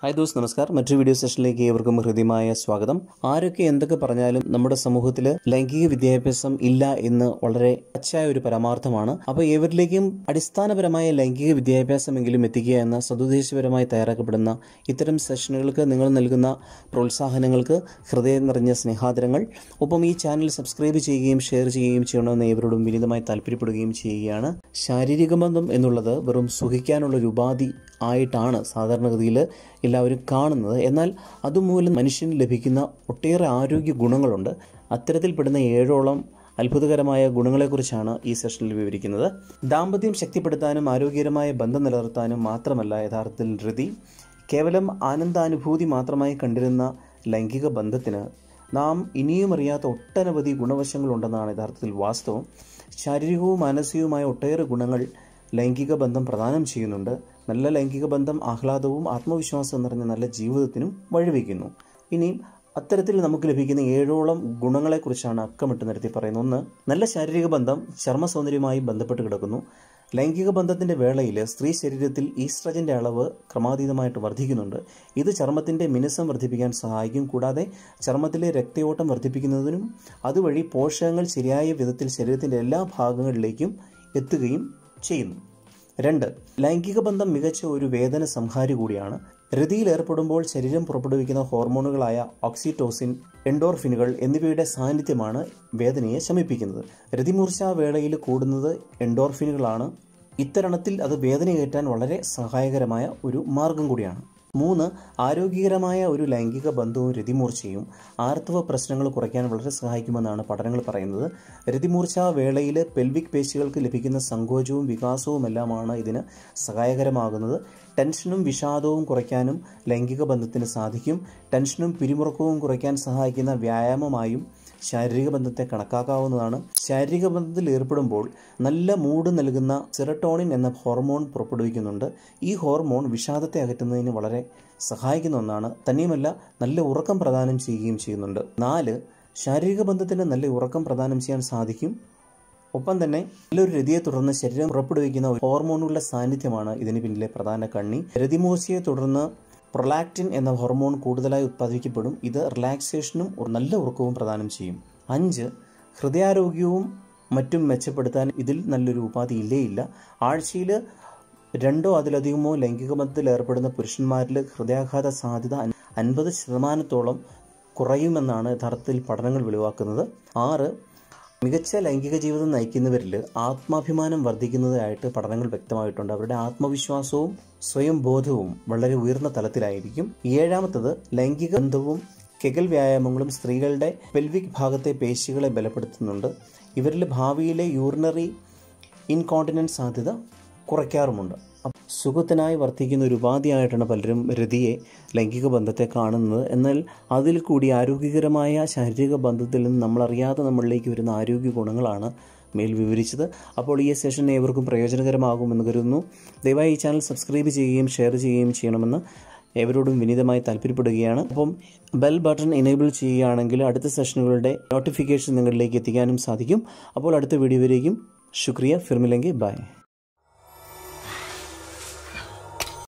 hi those നമസ്കാർ മറ്റൊരു video സെഷനിലേക്ക് ഏവർക്കും ഹൃദ്യമായ സ്വാഗതം ആരൊക്കെ എന്തൊക്കെ പറഞ്ഞാലും നമ്മുടെ സമൂഹത്തിൽ ലൈംഗിക വിദ്യാഭ്യാസം ഇല്ല എന്ന് വളരെ അച്ചായ ഒരു പരമാർത്ഥമാണ് അപ്പോൾ ഏവരിലേക്കും അടിസ്ഥാനപരമായ ലൈംഗിക വിദ്യാഭ്യാസമെങ്കിലും എത്തിക്കുക എന്ന സതുദ്ദേശപരമായി തയ്യാറാക്കപ്പെടുന്ന ഇത്തരം സെഷനുകൾക്ക് നിങ്ങൾ നൽകുന്ന പ്രോത്സാഹനങ്ങൾക്ക് ഹൃദയം നിറഞ്ഞ സ്നേഹാദരങ്ങൾ ഒപ്പം ഈ ചാനൽ സബ്സ്ക്രൈബ് ചെയ്യുകയും ഷെയർ ചെയ്യുകയും ചെയ്യണമെന്ന് ഏവരോടും വിനീതമായി താല്പര്യപ്പെടുകയും ചെയ്യുകയാണ് ശാരീരിക ബന്ധം എന്നുള്ളത് വെറും സുഖിക്കാനുള്ള ഒരു ഉപാധി ആയിട്ടാണ് സാധാരണഗതിയിൽ എല്ലാവരും കാണുന്നത് എന്നാൽ അതുമൂലം മനുഷ്യന് ലഭിക്കുന്ന ഒട്ടേറെ ആരോഗ്യ ഗുണങ്ങളുണ്ട് അത്തരത്തിൽപ്പെടുന്ന ഏഴോളം അത്ഭുതകരമായ ഗുണങ്ങളെക്കുറിച്ചാണ് ഈ സെഷനിൽ വിവരിക്കുന്നത് ദാമ്പത്യം ശക്തിപ്പെടുത്താനും ആരോഗ്യകരമായ ബന്ധം നിലനിർത്താനും മാത്രമല്ല യഥാർത്ഥത്തിൽ ധൃതി കേവലം ആനന്ദാനുഭൂതി മാത്രമായി കണ്ടിരുന്ന ലൈംഗിക ബന്ധത്തിന് നാം ഇനിയും അറിയാത്ത ഒട്ടനവധി ഗുണവശങ്ങളുണ്ടെന്നാണ് യഥാർത്ഥത്തിൽ വാസ്തവം ശാരീരികവും മാനസികവുമായ ഒട്ടേറെ ഗുണങ്ങൾ ലൈംഗിക ബന്ധം പ്രദാനം ചെയ്യുന്നുണ്ട് നല്ല ലൈംഗിക ബന്ധം ആഹ്ലാദവും ആത്മവിശ്വാസവും നിറഞ്ഞ നല്ല ജീവിതത്തിനും വഴിവെക്കുന്നു ഇനിയും അത്തരത്തിൽ നമുക്ക് ലഭിക്കുന്ന ഏഴോളം ഗുണങ്ങളെക്കുറിച്ചാണ് അക്കമിട്ട് നിരത്തി പറയുന്നത് ഒന്ന് നല്ല ശാരീരിക ബന്ധം ചർമ്മ സൗന്ദര്യവുമായി ബന്ധപ്പെട്ട് കിടക്കുന്നു ലൈംഗിക ബന്ധത്തിന്റെ വേളയിൽ സ്ത്രീ ശരീരത്തിൽ ഈസ്ട്രജന്റെ അളവ് ക്രമാതീതമായിട്ട് വർദ്ധിക്കുന്നുണ്ട് ഇത് ചർമ്മത്തിന്റെ മിനുസം വർദ്ധിപ്പിക്കാൻ സഹായിക്കും കൂടാതെ ചർമ്മത്തിലെ രക്തയോട്ടം വർദ്ധിപ്പിക്കുന്നതിനും അതുവഴി പോഷകങ്ങൾ ശരിയായ വിധത്തിൽ ശരീരത്തിന്റെ എല്ലാ ഭാഗങ്ങളിലേക്കും എത്തുകയും ചെയ്യുന്നു രണ്ട് ലൈംഗിക ബന്ധം മികച്ച ഒരു വേദന സംഹാരി കൂടിയാണ് രതിയിൽ ഏർപ്പെടുമ്പോൾ ശരീരം പുറപ്പെടുവിക്കുന്ന ഹോർമോണുകളായ ഓക്സിറ്റോസിൻ എൻഡോർഫിനുകൾ എന്നിവയുടെ സാന്നിധ്യമാണ് വേദനയെ ശമിപ്പിക്കുന്നത് രതിമൂർച്ചാ വേളയിൽ കൂടുന്നത് എൻഡോർഫിനുകളാണ് ഇത്തരണത്തിൽ അത് വേദനയേറ്റാൻ വളരെ സഹായകരമായ ഒരു മാർഗം കൂടിയാണ് മൂന്ന് ആരോഗ്യകരമായ ഒരു ലൈംഗിക ബന്ധവും രതിമൂർച്ചയും ആർത്തവ പ്രശ്നങ്ങൾ കുറയ്ക്കാൻ വളരെ സഹായിക്കുമെന്നാണ് പഠനങ്ങൾ പറയുന്നത് രതിമൂർച്ച വേളയിൽ പെൽവിക് പേശികൾക്ക് ലഭിക്കുന്ന സങ്കോചവും വികാസവുമെല്ലാമാണ് ഇതിന് സഹായകരമാകുന്നത് ടെൻഷനും വിഷാദവും കുറയ്ക്കാനും ലൈംഗിക ബന്ധത്തിന് സാധിക്കും ടെൻഷനും പിരിമുറുക്കവും കുറയ്ക്കാൻ സഹായിക്കുന്ന വ്യായാമമായും ശാരീരിക ബന്ധത്തെ കണക്കാക്കാവുന്നതാണ് ശാരീരിക ബന്ധത്തിൽ ഏർപ്പെടുമ്പോൾ നല്ല മൂഡ് നൽകുന്ന സെറട്ടോണിൻ എന്ന ഹോർമോൺ പുറപ്പെടുവിക്കുന്നുണ്ട് ഈ ഹോർമോൺ വിഷാദത്തെ അകറ്റുന്നതിന് വളരെ സഹായിക്കുന്ന ഒന്നാണ് തന്നെയുമല്ല നല്ല ഉറക്കം പ്രദാനം ചെയ്യുകയും ചെയ്യുന്നുണ്ട് നാല് ശാരീരിക ബന്ധത്തിന് നല്ല ഉറക്കം പ്രദാനം ചെയ്യാൻ സാധിക്കും ഒപ്പം തന്നെ നല്ലൊരു രതിയെ തുടർന്ന് ശരീരം പുറപ്പെടുവിക്കുന്ന ഹോർമോണുകളുടെ സാന്നിധ്യമാണ് ഇതിന് പിന്നിലെ പ്രധാന കണ്ണി രതിമൂർച്ചയെ തുടർന്ന് പ്രൊലാക്റ്റിൻ എന്ന ഹോർമോൺ കൂടുതലായി ഉത്പാദിപ്പിക്കപ്പെടും ഇത് റിലാക്സേഷനും ഒരു നല്ല ഉറക്കവും പ്രദാനം ചെയ്യും അഞ്ച് ഹൃദയാരോഗ്യവും മറ്റും മെച്ചപ്പെടുത്താൻ ഇതിൽ നല്ലൊരു ഉപാധി ഇല്ലേയില്ല ആഴ്ചയിൽ രണ്ടോ അതിലധികമോ ലൈംഗിക ബന്ധത്തിൽ ഏർപ്പെടുന്ന പുരുഷന്മാരിൽ ഹൃദയാഘാത സാധ്യത അൻപത് ശതമാനത്തോളം കുറയുമെന്നാണ് യഥാർത്ഥത്തിൽ പഠനങ്ങൾ വെളിവാക്കുന്നത് ആറ് മികച്ച ലൈംഗിക ജീവിതം നയിക്കുന്നവരിൽ ആത്മാഭിമാനം വർദ്ധിക്കുന്നതായിട്ട് പഠനങ്ങൾ വ്യക്തമായിട്ടുണ്ട് അവരുടെ ആത്മവിശ്വാസവും സ്വയം ബോധവും വളരെ ഉയർന്ന തലത്തിലായിരിക്കും ഏഴാമത്തത് ലൈംഗിക ബന്ധവും കെഗൽ വ്യായാമങ്ങളും സ്ത്രീകളുടെ പെൽവിക് ഭാഗത്തെ പേശികളെ ബലപ്പെടുത്തുന്നുണ്ട് ഇവരിൽ ഭാവിയിലെ യൂറിനറി ഇൻകോണ്ടിനൻസ് സാധ്യത കുറയ്ക്കാറുമുണ്ട് സുഖത്തിനായി വർദ്ധിക്കുന്ന ഒരു ഉപാധിയായിട്ടാണ് പലരും രതിയെ ലൈംഗിക ബന്ധത്തെ കാണുന്നത് എന്നാൽ അതിൽ കൂടി ആരോഗ്യകരമായ ശാരീരിക ബന്ധത്തിൽ നിന്ന് നമ്മളറിയാതെ നമ്മളിലേക്ക് വരുന്ന ആരോഗ്യ ഗുണങ്ങളാണ് മേൽ വിവരിച്ചത് അപ്പോൾ ഈ സെഷൻ ഏവർക്കും പ്രയോജനകരമാകുമെന്ന് കരുതുന്നു ദയവായി ഈ ചാനൽ സബ്സ്ക്രൈബ് ചെയ്യുകയും ഷെയർ ചെയ്യുകയും ചെയ്യണമെന്ന് ഏവരോടും വിനീതമായി താല്പര്യപ്പെടുകയാണ് അപ്പം ബെൽ ബട്ടൺ എനേബിൾ ചെയ്യുകയാണെങ്കിൽ അടുത്ത സെഷനുകളുടെ നോട്ടിഫിക്കേഷൻ നിങ്ങളിലേക്ക് എത്തിക്കാനും സാധിക്കും അപ്പോൾ അടുത്ത വീഡിയോയിലേക്കും ശുക്രിയ ഫിർമിലെങ്കിൽ ബൈ